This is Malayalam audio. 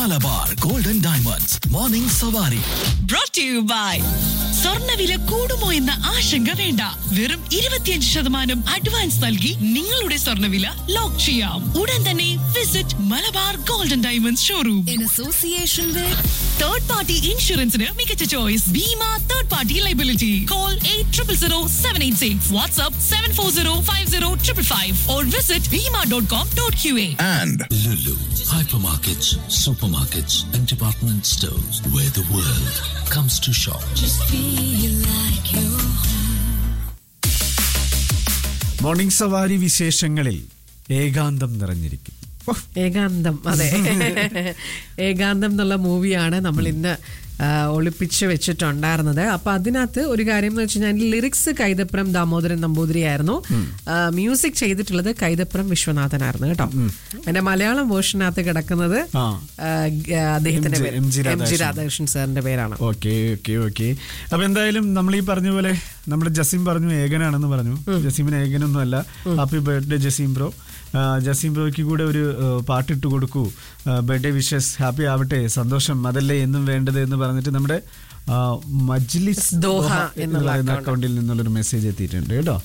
Malabar golden diamonds morning Savari brought to you by സ്വർണ്ണവില കൂടുമോ എന്ന ആശങ്ക വേണ്ട വെറും ഇരുപത്തിയഞ്ച് ശതമാനം അഡ്വാൻസ് നൽകി നിങ്ങളുടെ സ്വർണ്ണവില ലോക്ക് ചെയ്യാം ഉടൻ തന്നെ visit Malabar golden diamonds showroom in association with third party ഇൻഷുറൻസിന് മികച്ച choice Bima third party liability call eight triple zero seven eight six WhatsApp seven four zero five zero triple five or visit Bima dot com dot Q A and Lulu, hypermarkets, supermarkets, and department stores where the world comes to shop. feel like you morning Savari വിശേഷങ്ങളിൽ ഏകാന്തം നിറഞ്ഞിരിക്കും ഓഹ്, ഏകാന്തം അതെ ഏകാന്തം എന്നുള്ള മൂവിയാണ് നമ്മൾ ഇന്ന് ആ, ഒളിപ്പിച്ച് വെച്ചിട്ടുണ്ടായിരുന്നത് അപ്പൊ അതിനകത്ത് ഒരു കാര്യം എന്ന് വെച്ച് കഴിഞ്ഞാൽ ലിറിക്സ് കൈതപ്രം ദാമോദരൻ നമ്പൂതിരിയായിരുന്നു ആ, മ്യൂസിക് ചെയ്തിട്ടുള്ളത് കൈതപ്രം വിശ്വനാഥനായിരുന്നു കേട്ടോ എന്റെ മലയാളം വേർഷനകത്ത് കിടക്കുന്നത് ആ. ആ, ഗ- അദ്ദേഹത്തിന്റെ എം ജി- പേര് M G M G Radhakrishnan. Radhakrishnan സാറിന്റെ പേരാണ് ഓക്കെ ഓക്കെ ഓക്കെ അപ്പൊ എന്തായാലും നമ്മൾ ഈ പറഞ്ഞ പോലെ നമ്മുടെ ജസീം പറഞ്ഞു ഏകനാണെന്ന് പറഞ്ഞു ജസീമിന് ഏകനൊന്നും അല്ല ഹാപ്പി ബർത്ത്ഡേ ജസീം ബ്രോ ആ, ജസീം ബ്രോയ്ക്ക് കൂടെ ഒരു ആ, പാട്ടിട്ട് കൊടുക്കൂ ബർത്ത്ഡേ വിഷസ് ഹാപ്പി ആവട്ടെ സന്തോഷം അതല്ലേ എന്നും വേണ്ടത് എന്ന് പറഞ്ഞിട്ട് നമ്മുടെ ആ, മജ്ലിസ് ദോഹ ദോഹ എന്നുള്ള എന്നുള്ള account. അക്കൗണ്ടിൽ നിന്നുള്ളൊരു മെസ്സേജ് എത്തിയിട്ടുണ്ട് കേട്ടോ